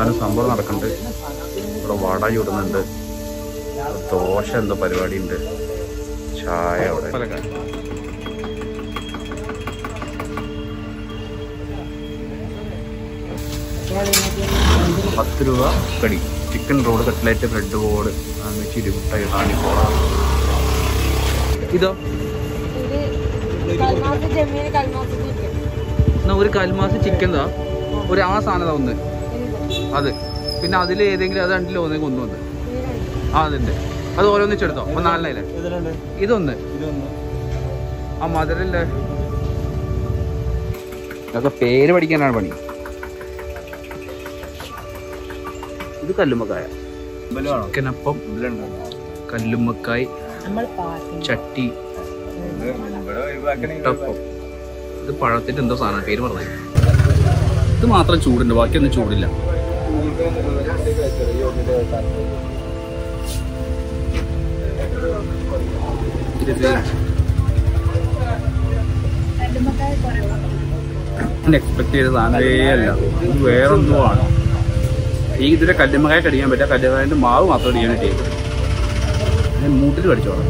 സാധനം സംഭവം നടക്കുന്നുണ്ട് ഇവിടെ വട ചുടുന്നുണ്ട് ദോശ എന്തോ പരിപാടി ഉണ്ട് ചായ അവിടെ പത്ത് രൂപ കടി ചിക്കൻ റോഡ് കട്ട്ലറ്റ് ബ്രെഡ് ബോർഡ് മിച്ചിരി മുട്ടായി കാണിക്കോള ഇതോ ഇത് കൽമാസ് ജമീന് കൽമാസ് ചിക്കൻ എന്നാ ഒരു കൽമാസ് ചിക്കൻ താ ഒരു ആ സാധനം താ ഒന്ന് അത് പിന്നെ അതിൽ ഏതെങ്കിലും അത് രണ്ടിലും ഒന്നെങ്കിൽ ഒന്നും ഒന്ന് ആ അതുണ്ട് അത് ഓരോന്നിച്ചെടുത്തോ അപ്പൊ നാലിനല്ലേ ഇതൊന്ന് ആ മധുരല്ലേ ഇതൊക്കെ പേര് പഠിക്കാനാണ് പണി ഇത് കല്ലുമ്മക്കായ ചിക്കനപ്പം കല്ലുമ്മക്കായ് നമ്മൾ പാട്ടി ചട്ടി മുട്ടപ്പം ഇത് പഴത്തിന്റെ എന്തോ സാധനം പേര് പറഞ്ഞു ഇത് മാത്രം ചൂടുണ്ട് ബാക്കിയൊന്നും ചൂടില്ല എക്സ്പെക്ട് ചെയ്ത സാധനമേ അല്ല ഇത് വേറൊന്നും ആണ് ഈ ഇതിന്റെ കല്ലുമ്മക്കായ കടിക്കാൻ പറ്റില്ല കല്ലുമ്മക്കായന്റെ മാവ് മാത്രം അടിക്കാൻ കിട്ടിയത് ഞാൻ മൂട്ടിൽ കടിച്ചോളാം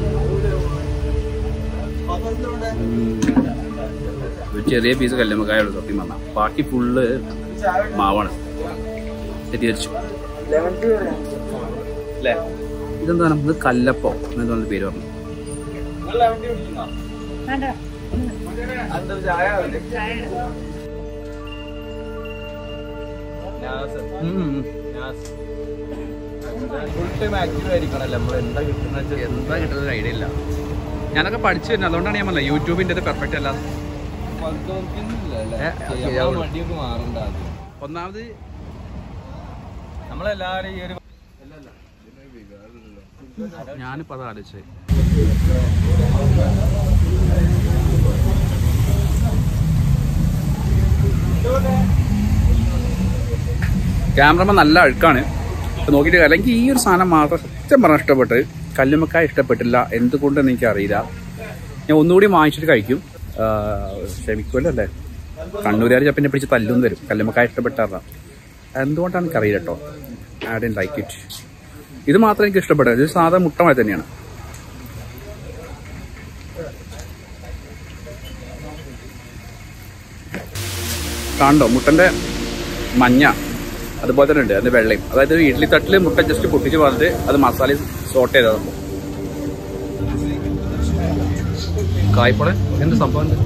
ഉം. ഒരു ചെറിയ പീസ് കല്ലുമ്മക്കായ ഉള്ളു സത്യം പറഞ്ഞാൽ ബാക്കി ഫുള്ള് മാവാണ് തെറ്റിദ്ധരിച്ചു അല്ലേ ഇതെന്താണ് ഇത് കല്ലപ്പോ എന്നുള്ള പേര് പറഞ്ഞു ഉം. എന്താ കിട്ടുന്നത് ഐഡിയ ഇല്ല ഞാനൊക്കെ പഠിച്ചു തന്നെ അതുകൊണ്ടാണ് ഞാൻ പറഞ്ഞത് യൂട്യൂബിന്റെ പെർഫെക്റ്റ് അല്ല ഏ, ശരിയാവുള്ളൂ. ഒന്നാമത് നമ്മളെല്ലാരും ഈ ഒരു ഞാനിപ്പോ അത് ആലോചിച്ചത് ക്യാമറമാൻ നല്ല അഴുക്കാണ് ഇപ്പൊ നോക്കിയിട്ട് അല്ലെങ്കിൽ ഈ ഒരു സാധനം മാത്രം സത്യം പറഞ്ഞാൽ ഇഷ്ടപ്പെട്ട് കല്ലുമ്മക്കായ ഇഷ്ടപ്പെട്ടില്ല എന്തുകൊണ്ടെന്ന് എനിക്ക് അറിയില്ല ഞാൻ ഒന്നുകൂടി വാങ്ങിച്ചിട്ട് കഴിക്കും ആ, ക്ഷമിക്കുമല്ലോ അല്ലേ കണ്ണൂരുകാർ ചപ്പിനെ പിടിച്ച് തല്ലൂന്ന് വരും കല്ലുമ്മക്കായ ഇഷ്ടപ്പെട്ടാറാ എന്തുകൊണ്ടാണ് എനിക്ക് അറിയില്ല കേട്ടോ ഐ ഡൻ ലൈക്ക് ഇറ്റ് ഇത് മാത്രം എനിക്ക് ഇഷ്ടപ്പെട്ടത് ഇത് സാധാ മുട്ട പോലെ തന്നെയാണ് കാണണ്ടോ മുട്ടന്റെ മഞ്ഞ അതുപോലെ തന്നെ ഉണ്ട് അതിന്റെ വെള്ളയും അതായത് ഇഡ്ലി തട്ടില് മുട്ട ജസ്റ്റ് പൊട്ടിച്ച് പറഞ്ഞിട്ട് അത് മസാല സോട്ട് ചെയ്തതാണ് കായ്പോളെ എന്ത് സംഭവം ഉണ്ട്?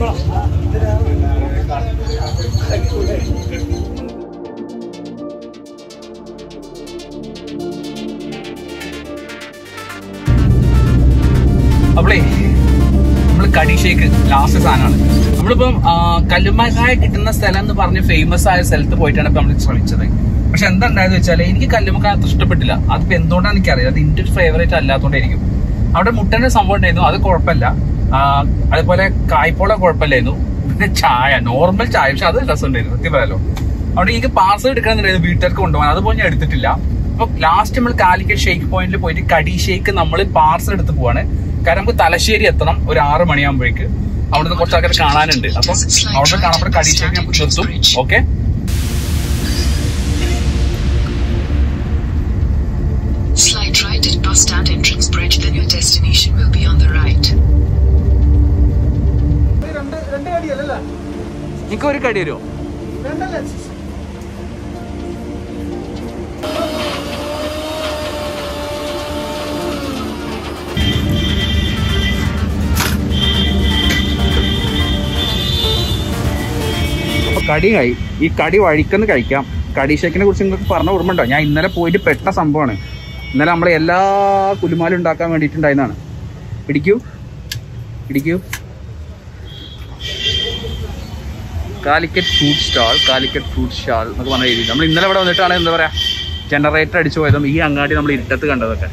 അപ്പളേ നമ്മൾ കടിഷേക്ക് ലാസ്റ്റ് സാധനമാണ് നമ്മളിപ്പം ആ, കല്ലുമ്മക്കായ കിട്ടുന്ന സ്ഥലം എന്ന് പറഞ്ഞ് ഫേമസ് ആയ സ്ഥലത്ത് പോയിട്ടാണ് ഇപ്പൊ നമ്മൾ ശ്രമിച്ചത് പക്ഷെ എന്താ ഉണ്ടായെന്ന് വെച്ചാൽ എനിക്ക് കല്ലുമ്മക്കായ അത്ര ഇഷ്ടപ്പെട്ടില്ല അതിപ്പോ എന്തുകൊണ്ടാണ് എനിക്കറിയാം അത് എന്റെ ഒരു ഫേവറേറ്റ് അല്ലാത്തതുകൊണ്ടായിരിക്കും അവിടെ മുട്ടന്റെ സംഭവം ഉണ്ടായിരുന്നു അത് കുഴപ്പമില്ല ആ, അതുപോലെ കായ്പോള കുഴപ്പമില്ലായിരുന്നു പിന്നെ ചായ നോർമൽ ചായ പക്ഷെ അത് രസമുണ്ടായിരുന്നു സത്യം പറയാലോ അവിടെ എനിക്ക് പാർസൽ എടുക്കണമെന്നുണ്ടായിരുന്നു വീട്ടുകാർക്ക് കൊണ്ടുപോകാൻ അതുപോലെ ഞാൻ എടുത്തിട്ടില്ല അപ്പൊ ലാസ്റ്റ് നമ്മൾ കാലിക്കറ്റ് ഷേക്ക് പോയിന്റിൽ പോയിട്ട് കടി ഷേക്ക് നമ്മൾ പാർസൽ എടുത്ത് പോവാണ് കാരണം നമുക്ക് തലശ്ശേരി എത്തണം ഒരു ആറ് മണിയാകുമ്പോഴേക്ക് അവിടുന്ന് കുറച്ച് ആൾക്കാർ കാണാനുണ്ട് അപ്പം അവിടെ കാണപ്പെടുന്ന കടി ഷേക്ക് നമുക്ക് നിർത്തും okay Slide right at bus stand entrance bridge, then your destination will be on the right. എനിക്ക് ഒരു കടി വരുമോ അപ്പൊ കടിയായി ഈ കടി വഴിക്കെന്ന് കഴിക്കാം കടി ഷേക്കിനെ കുറിച്ച് നിങ്ങൾക്ക് പറഞ്ഞ ഓർമ്മ ഉണ്ടോ ഞാൻ ഇന്നലെ പോയിട്ട് പെട്ട സംഭവമാണ് ഇന്നലെ നമ്മളെ എല്ലാ കുലുമാലും ഉണ്ടാക്കാൻ വേണ്ടിയിട്ടുണ്ടായിരുന്നാണ് പിടിക്കൂ പിടിക്കൂ Calicut food stall Calicut food stall എന്നൊക്കെ പറഞ്ഞ രീതി നമ്മൾ ഇന്നലെ ഇവിടെ വന്നിട്ടാണ് എന്താ പറയാ ജനറേറ്റർ അടിച്ചു പോയതും ഈ അങ്ങാടി നമ്മൾ ഇരുട്ടത്ത് കണ്ടതൊക്കെ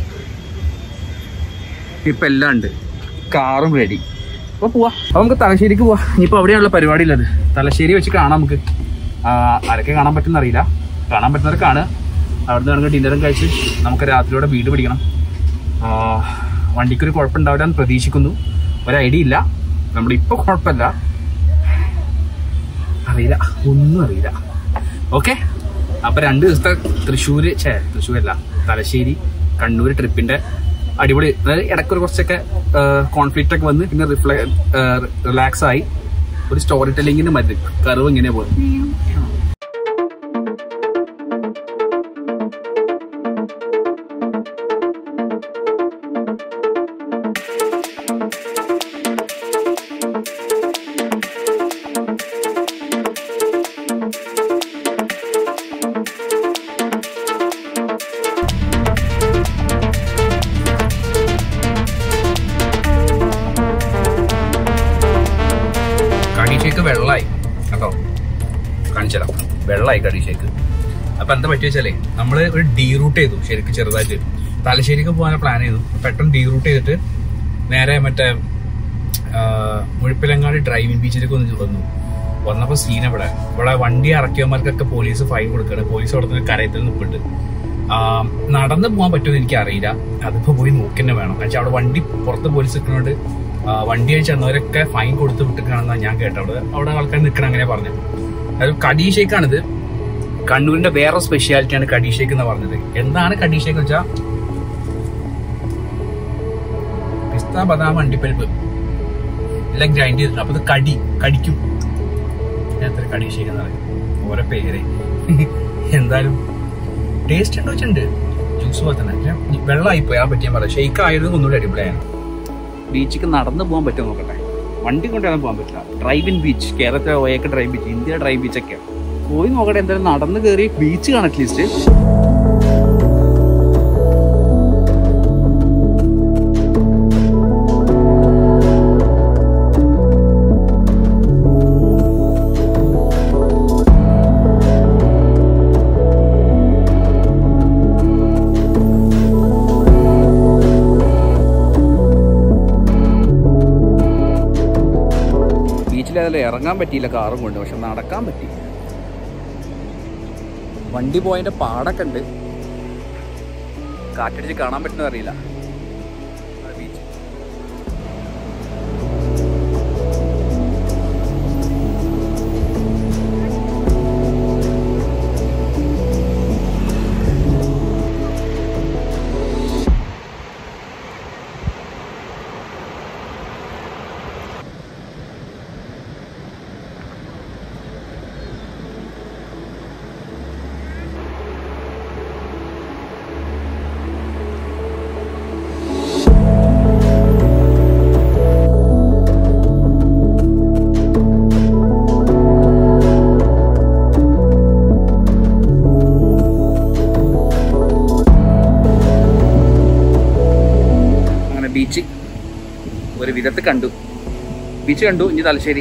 ഇപ്പൊ എല്ലാം ഉണ്ട് കാറും റെഡി അപ്പൊ പോവാ അപ്പൊ നമുക്ക് തലശ്ശേരിക്ക് പോവാ ഇനിയിപ്പോ അവിടെയാണുള്ള പരിപാടി ഉള്ളത് തലശ്ശേരി വെച്ച് കാണാം നമുക്ക് ആ, ആരൊക്കെ കാണാൻ പറ്റുന്ന അറിയില്ല കാണാൻ പറ്റുന്നവരെ കാണുക അവിടുന്ന് നമുക്ക് ഡിന്നറും കഴിച്ച് നമുക്ക് രാത്രിയോടെ വീട് പിടിക്കണം ആ, വണ്ടിക്കൊരു കുഴപ്പമുണ്ടാവില്ല എന്ന് പ്രതീക്ഷിക്കുന്നു ഒരു ഐഡിയ ഇല്ല നമ്മുടെ ഇപ്പൊ കുഴപ്പമില്ല അറിയില്ല ഒന്നും അറിയില്ല ഓക്കെ അപ്പൊ രണ്ട് ദിവസത്തെ തൃശ്ശൂര് ഛേ തൃശ്ശൂരല്ല തലശ്ശേരി കണ്ണൂർ ട്രിപ്പിന്റെ അടിപൊളി അതായത് ഇടയ്ക്കൊരു കുറച്ചൊക്കെ കോൺഫ്ലിക്റ്റ് ഒക്കെ വന്ന് പിന്നെ റിഫ്ലെ റിലാക്സ് ആയി ഒരു സ്റ്റോറി ടെല്ലിങ്ങിന് മതി കർവ് ഇങ്ങനെ പോകും കടീഷേക്ക് വെള്ളമായി കേട്ടോ കാണിച്ചതാ വെള്ളമായി കടീഷേക്ക് അപ്പൊ എന്താ പറ്റി വെച്ചാലേ നമ്മള് ഒരു ഡീ റൂട്ട് ചെയ്തു ശരിക്കും ചെറുതായിട്ട് തലശ്ശേരിക്ക് പോകാൻ പ്ലാൻ ചെയ്തു പെട്ടെന്ന് ഡീ റൂട്ട് ചെയ്തിട്ട് നേരെ മറ്റേ ആ, മുഴുപ്പിലങ്ങാടി ഡ്രൈവിംഗ് ബീച്ചിലേക്ക് ഒന്ന് വന്നു വന്നപ്പോ സീൻ ഇവിടെ ഇവിടെ വണ്ടി ഇറക്കിയവന്മാർക്കൊക്കെ പോലീസ് ഫൈൻ കൊടുക്കണം പോലീസ് അവിടെ നിന്ന് കരയത്തിൽ നിൽപ്പുണ്ട് ആ, നടന്ന് പോകാൻ പറ്റുമെന്ന് എനിക്ക് അറിയില്ല അതിപ്പോ പോയി നോക്കി തന്നെ വേണം കാരണം അവിടെ വണ്ടി പുറത്ത് പോലീസ് നിൽക്കുന്നതുകൊണ്ട് ആ, വണ്ടി അയച്ച് തന്നവരൊക്കെ ഫൈൻ കൊടുത്ത് വിട്ടിട്ടാണെന്നാണ് ഞാൻ കേട്ടത് അവിടെ അവിടെ ആൾക്കാർ നിൽക്കണം അങ്ങനെ പറഞ്ഞു അത് കടീഷേക്കാണിത് കണ്ണൂരിന്റെ വേറെ സ്പെഷ്യാലിറ്റിയാണ് കടീഷേക്ക് എന്ന് പറഞ്ഞത് എന്താണ് കടീഷേക്ക് വെച്ചാൽ പിസ്ത ബദാം അണ്ടിപ്പരിപ്പ് എല്ലാം ഗ്രൈൻഡ് ചെയ്തിട്ടുണ്ട് അപ്പൊ ഇത് കടി കടിക്കും എത്ര കടീഷേക്ക് എന്ന് പറയും ഓരോ പേര് എന്തായാലും ടേസ്റ്റ് ഉണ്ടോ വെച്ചിട്ടുണ്ട് ജ്യൂസ് പോലെ തന്നെ പക്ഷെ വെള്ളമായി പോയാൽ പറ്റിയാൽ പറയാം ഷെയ്ക്ക് ആയത് ഒന്നുകൂടി അടിപൊളിയാണ് ബീച്ചിക്ക് നടന്നു പോകാൻ പറ്റുമോ നോക്കട്ടെ വണ്ടി കൊണ്ടാണ് പോകാൻ പറ്റില്ല ഡ്രൈവ് ഇൻ ബീച്ച് കേരളത്തിലെ ഒയൊക്കെ drive beach India drive beach ഒക്കെ പോയി നോക്കട്ടെ എന്തായാലും നടന്ന് കയറി ബീച്ച് കാണാം അറ്റ്ലീസ്റ്റ് ബീച്ചിൽ അതിൽ ഇറങ്ങാൻ പറ്റിയില്ല കാറും കൊണ്ട് പക്ഷെ നടക്കാൻ പറ്റി വണ്ടി പോയതിന്റെ പാടൊക്കെ ഉണ്ട് കാറ്റടിച്ച് കാണാൻ പറ്റുന്ന അറിയില്ല ആ ബീച്ച് അങ്ങനെ ബീച്ച് ഒരു വിധത്ത് കണ്ടു ബീച്ച് കണ്ടു ഇനി തലശ്ശേരി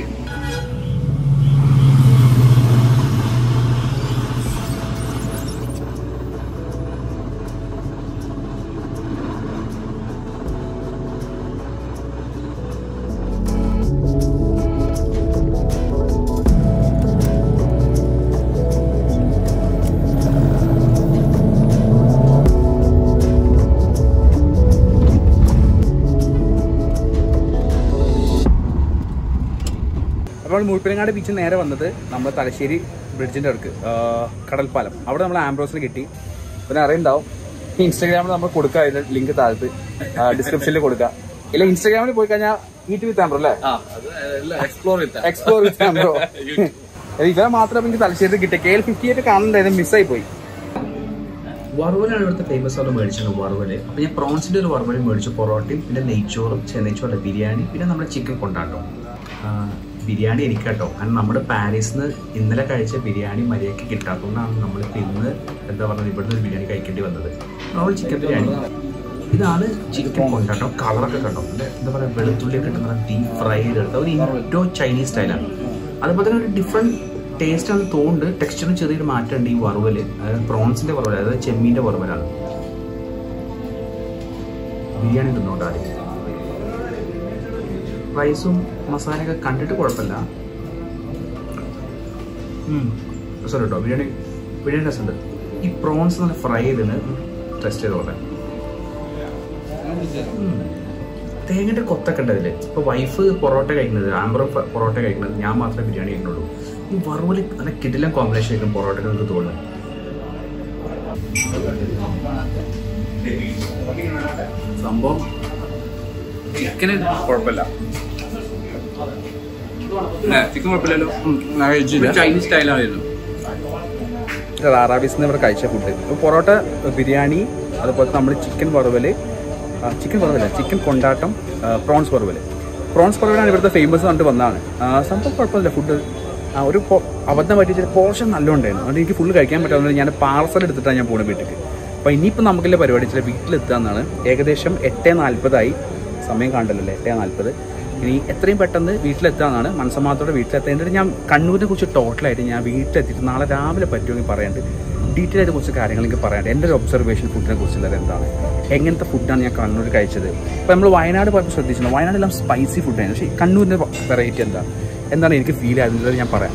അപ്പോൾ മുഴുപ്പിലങ്ങാട് ബീച്ചിൽ നേരെ വന്നത് നമ്മൾ തലശ്ശേരി ബ്രിഡ്ജിന്റെ അടുക്ക് ആ, കടൽപ്പാലം അവിടെ നമ്മൾ ആംബ്രോസിന് കിട്ടി പിന്നെ അറിയുണ്ടാവും ഇൻസ്റ്റാഗ്രാമിൽ നമ്മൾ കൊടുക്കുക അതിന്റെ ലിങ്ക് താഴത്ത് ഡിസ്ക്രിപ്ഷനിൽ കൊടുക്കുക ഇല്ല ഇൻസ്റ്റാഗ്രാമിൽ പോയി കഴിഞ്ഞാൽ ഈറ്റ് വിത്ത് ആംബ്രോ അല്ലേ എക്സ്പ്ലോർ ചെയ്ത എക്സ്പ്ലോർ വിത്ത് ആംബ്രോ ഇവരെ മാത്രം എനിക്ക് തലശ്ശേരി കിട്ടിയ കെ എൽ ഫിഫ്റ്റി എയ്റ്റ് കാണുന്നുണ്ടായിരുന്നു മിസ്സായി പോയി വറുവലാണ് ഇവിടുത്തെ ഫേമസ് ആയിട്ട് മേടിച്ചത് വറുവല് അപ്പൊ ഞാൻ പ്രോൺസിന്റെ ഒരു വറുവല് മേടിച്ചു പൊറോട്ടയും പിന്നെ നെയ്ച്ചോറും ചെന്നൈച്ചോറും ബിരിയാണി പിന്നെ നമ്മുടെ ചിക്കൻ കൊണ്ടാട്ടോ ആ, ബിരിയാണി എനിക്ക് കേട്ടോ കാരണം നമ്മുടെ പാരീസിൽ നിന്ന് ഇന്നലെ കഴിച്ച ബിരിയാണി മര്യാദയ്ക്ക് കിട്ടാത്തതുകൊണ്ടാണ് നമ്മളിപ്പോൾ ഇന്ന് എന്താ പറയുക ഇവിടുന്ന് ഒരു ബിരിയാണി കഴിക്കേണ്ടി വന്നത് നമ്മൾ ചിക്കൻ ബിരിയാണി ഇതാണ് ചിക്കൻ കൊണ്ടാട്ടോ കളറൊക്കെ കണ്ടോ നല്ല എന്താ പറയുക വെളുത്തുള്ളി ഒക്കെ ഇട്ട് ഡീപ് ഫ്രൈ ചെയ്തെടുത്ത ഒരു ഇൻഡോ ചൈനീസ് സ്റ്റൈലാണ് അതുപോലെ തന്നെ ഒരു ഡിഫറെന്റ് ടേസ്റ്റ് ആണ് തോന്നുന്നുണ്ട് ടെക്സ്ചറിന് ചെറിയൊരു മാറ്റമുണ്ട് ഈ വറുവല് അതായത് പ്രോൺസിന്റെ വറുവൽ അതായത് ചെമ്മീന്റെ വറുവലാണ് ബിരിയാണി തിന്നോണ്ടാല് റൈസും മസാലയൊക്കെ കണ്ടിട്ട് കുഴപ്പമില്ല രസം കേട്ടോ ബിരിയാണി ബിരിയാണി രസമുണ്ട് ഈ പ്രോൺസ് നല്ല ഫ്രൈ ചെയ്തിന് ടെസ്റ്റ് ചെയ്തോട്ടെ തേങ്ങയുടെ കൊത്തൊക്കെ ഉണ്ട് അതില് ഇപ്പൊ വൈഫ് പൊറോട്ട കഴിക്കുന്നത് ആംബർ പൊറോട്ട കഴിക്കുന്നത് ഞാൻ മാത്രമേ ബിരിയാണി കഴിക്കുന്നുള്ളൂ ഈ വറുവല് നല്ല കിടിലം കോമ്പിനേഷൻ ആയിരിക്കും പൊറോട്ടയ്ക്ക് നമുക്ക് തോന്നുന്നു സംഭവം ചിക്കന് കുഴപ്പമില്ല ചിക്കൻ കുഴപ്പമില്ലല്ലോ ചൈനീസ് സ്റ്റൈലായിരുന്നു റാറാബീസിൽ നിന്ന് ഇവിടെ കഴിച്ച ഫുഡ് ഇപ്പോൾ പൊറോട്ട ബിരിയാണി അതുപോലെ നമ്മൾ ചിക്കൻ വറുവല് ചിക്കൻ വറുവല്ല ചിക്കൻ കൊണ്ടാട്ടം പ്രോൺസ് വറുവല് പ്രോൺസ് വറുവലാണ് ഇവിടുത്തെ ഫേമസ് കണ്ടിട്ട് വന്നതാണ് ആ, സംഭവം കുഴപ്പമില്ല ഫുഡ് ഒരു പൊ- അബദ്ധം പറ്റിയ പോർഷൻ നല്ല ഉണ്ടായിരുന്നു അതുകൊണ്ട് എനിക്ക് ഫുള്ള് കഴിക്കാൻ പറ്റാവുന്നത് ഞാൻ പാർസൽ എടുത്തിട്ടാണ് ഞാൻ പോകുന്നത് വീട്ടിലേക്ക് അപ്പോൾ ഇനിയിപ്പോൾ നമുക്കുള്ള പരിപാടി ചില വീട്ടിലെത്തുക എന്നാണ് ഏകദേശം എട്ട് നാൽപ്പതായി സമയം കണ്ടല്ലോ എട്ട് നാൽപ്പത് ഇനി എത്രയും പെട്ടെന്ന് വീട്ടിലെത്താന്നാണ് മനസ്സമാത്തോടെ വീട്ടിലെത്തേണ്ടത് ഞാൻ കണ്ണൂരിനെ കുറിച്ച് ടോട്ടലായിട്ട് ഞാൻ വീട്ടിലെത്തിയിട്ട് നാളെ രാവിലെ പറ്റുമെങ്കിൽ പറയാണ്ട് ഡീറ്റെയിൽ ആയിട്ട് കുറച്ച് കാര്യങ്ങൾ എനിക്ക് പറയാണ്ട് എൻ്റെ ഒരു ഒബ്സർവേഷൻ ഫുഡിനെ കുറിച്ചുള്ളത് എന്താണ് എങ്ങനത്തെ ഫുഡാണ് ഞാൻ കണ്ണൂർ കഴിച്ചത് ഇപ്പോൾ നമ്മൾ വയനാട് പോയപ്പോൾ ശ്രദ്ധിച്ചിട്ടുണ്ട് വയനാടെല്ലാം സ്പൈസി ഫുഡായിരുന്നു പക്ഷേ കണ്ണൂരിൻ്റെ വെറൈറ്റി എന്താ എന്താണ് എനിക്ക് ഫീൽ ആയിരുന്നത് ഞാൻ പറയാം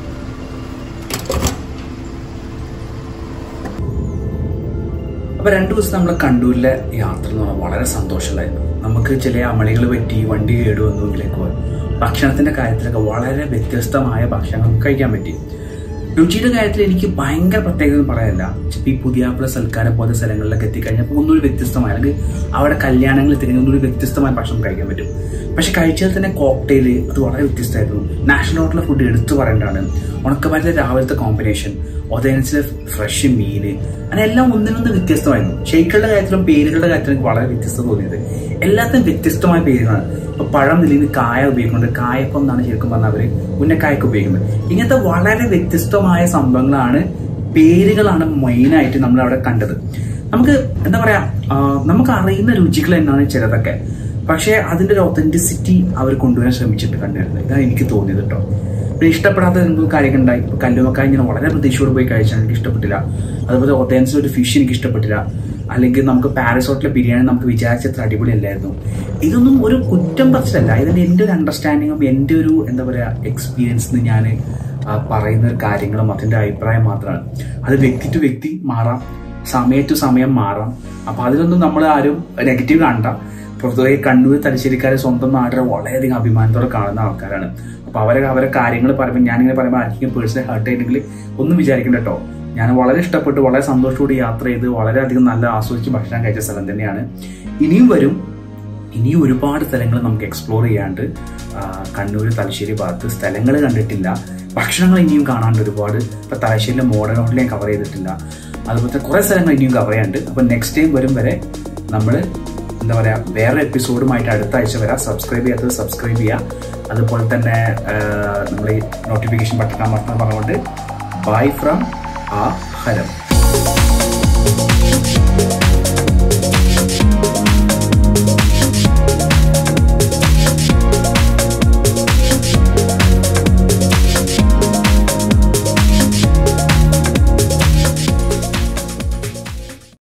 അപ്പൊ രണ്ടു ദിവസം നമ്മൾ കണ്ണൂരിലെ യാത്ര എന്ന് പറഞ്ഞാൽ വളരെ സന്തോഷമുണ്ടായിരുന്നു നമുക്ക് ചില അമളികൾ പറ്റി വണ്ടി കേടുവന്നുവെങ്കിലേക്ക് ഭക്ഷണത്തിന്റെ കാര്യത്തിലൊക്കെ വളരെ വ്യത്യസ്തമായ ഭക്ഷണം നമുക്ക് കഴിക്കാൻ പറ്റി രുചിയുടെ കാര്യത്തിൽ എനിക്ക് ഭയങ്കര പ്രത്യേകത എന്ന് പറയാനില്ല ഇപ്പൊ ഈ പുതിയാപ്പുള സൽക്കാരം പോലത്തെ സ്ഥലങ്ങളിലൊക്കെ എത്തിക്കഴിഞ്ഞപ്പോൾ ഒന്നുകൂടി വ്യത്യസ്തമായ അല്ലെങ്കിൽ അവിടെ കല്യാണങ്ങൾ എത്തിക്കഴിഞ്ഞാൽ ഒന്നുകൂടി വ്യത്യസ്തമായ ഭക്ഷണം കഴിക്കാൻ പറ്റും പക്ഷെ കഴിച്ചാൽ തന്നെ കോക്ടെയിൽ അത് വളരെ വ്യത്യസ്തമായിരുന്നു നാഷണൽ ഹോട്ടലിലെ ഫുഡ് എടുത്തു പറയേണ്ടതാണ് ഉണക്കമരത്തിലെ രാവിലത്തെ കോമ്പിനേഷൻ ഒതേനസിലെ ഫ്രഷ് മീന് അങ്ങനെ എല്ലാം ഒന്നിനൊന്ന് വ്യത്യസ്തമായിരുന്നു ഷെയ്ക്കുകളുടെ കാര്യത്തിലും പേരുകളുടെ കാര്യത്തിലും എനിക്ക് വളരെ വ്യത്യസ്തത തോന്നിയത് എല്ലാത്തിനും വ്യത്യസ്തമായ പേരുകളാണ് ഇപ്പൊ പഴം നിലയിൽ കായ ഉപയോഗിക്കുന്നുണ്ട് കായപ്പം എന്നാണ് ശരിക്കും പറഞ്ഞാൽ അവര് ഉന്നക്കായൊക്കെ ഉപയോഗിക്കുന്നത് ഇങ്ങനത്തെ വളരെ വ്യത്യസ്തമായ സംഭവങ്ങളാണ് പേരുകളാണ് മെയിനായിട്ട് നമ്മൾ അവിടെ കണ്ടത് നമുക്ക് എന്താ പറയാ ആ, നമുക്ക് അറിയുന്ന രുചികൾ എന്നാണ് ചിലതൊക്കെ പക്ഷേ അതിന്റെ ഒരു ഒത്തന്റിസിറ്റി അവർ കൊണ്ടുവരാൻ ശ്രമിച്ചിട്ട് കണ്ടിരുന്നത് ഇതാണ് എനിക്ക് തോന്നിയത് കേട്ടോ പിന്നെ ഇഷ്ടപ്പെടാത്ത എന്തോ കാര്യങ്ങൾ ഉണ്ടായി ഇപ്പൊ കല്ലുമക്കായ ഞാൻ വളരെ പ്രതീക്ഷയോട് പോയി കഴിച്ചാൽ എനിക്ക് ഇഷ്ടപ്പെട്ടില്ല അതുപോലെ ഒതേൻസ് ഒരു ഫിഷ് എനിക്ക് ഇഷ്ടപ്പെട്ടില്ല അല്ലെങ്കിൽ നമുക്ക് പാരീസ് ഹോട്ടലിലെ ബിരിയാണി നമുക്ക് വിചാരിച്ചത്ര അടിപൊളിയല്ലായിരുന്നു ഇതൊന്നും ഒരു കുറ്റം പറച്ചിലല്ല ഇതിന്റെ എൻ്റെ ഒരു അണ്ടർസ്റ്റാൻഡിങ്ങും എൻ്റെ ഒരു എന്താ പറയാ എക്സ്പീരിയൻസ് ഞാൻ പറയുന്ന ഒരു കാര്യങ്ങളും അതിന്റെ അഭിപ്രായം മാത്രമാണ് അത് വ്യക്തി ടു വ്യക്തി മാറാം സമയ ടു സമയം മാറാം അപ്പൊ അതിലൊന്നും നമ്മൾ ആരും നെഗറ്റീവ് കാണണ്ട പൊതുവെ കണ്ണൂർ തലശ്ശേരിക്കാരെ സ്വന്തം നാടിനെ വളരെയധികം അഭിമാനത്തോടെ കാണുന്ന ആൾക്കാരാണ് അപ്പൊ അവരെ അവരെ കാര്യങ്ങൾ പറയുമ്പോൾ ഞാനിങ്ങനെ പറയുമ്പോൾ ആർക്കെങ്കിലും പേഴ്സണൽ ഹേർട്ട് ചെയ്തിട്ടുണ്ടെങ്കിൽ ഒന്നും വിചാരിക്കണ്ട കേട്ടോ ഞാൻ വളരെ ഇഷ്ടപ്പെട്ട് വളരെ സന്തോഷത്തോടെ യാത്ര ചെയ്ത് വളരെയധികം നല്ല ആസ്വദിച്ച് ഭക്ഷണം കഴിച്ച സ്ഥലം തന്നെയാണ് ഇനിയും വരും ഇനിയും ഒരുപാട് സ്ഥലങ്ങൾ നമുക്ക് എക്സ്പ്ലോർ ചെയ്യാണ്ട് ആ, കണ്ണൂർ തലശ്ശേരി ഭാഗത്ത് സ്ഥലങ്ങൾ കണ്ടിട്ടില്ല ഭക്ഷണങ്ങൾ ഇനിയും കാണാണ്ട് ഒരുപാട് ഇപ്പൊ തലശ്ശേരിയിലെ മോഡേൺ ഹോട്ടൽ ഞാൻ കവർ ചെയ്തിട്ടില്ല അതുപോലത്തെ കുറെ സ്ഥലങ്ങൾ ഇനിയും കവർ ചെയ്യാണ്ട് അപ്പൊ നെക്സ്റ്റ് ടൈം വരും വരെ നമ്മൾ എന്താ പറയാ വേറെ എപ്പിസോഡുമായിട്ട് അടുത്ത ആഴ്ച വരാം സബ്സ്ക്രൈബ് ചെയ്യാത്തത് സബ്സ്ക്രൈബ് ചെയ്യുക അതുപോലെ തന്നെ നമ്മൾ ഈ നോട്ടിഫിക്കേഷൻ ബട്ടൺ അമർത്തുന്ന പറഞ്ഞുകൊണ്ട് ബൈ ഫ്രം ആ ഹരം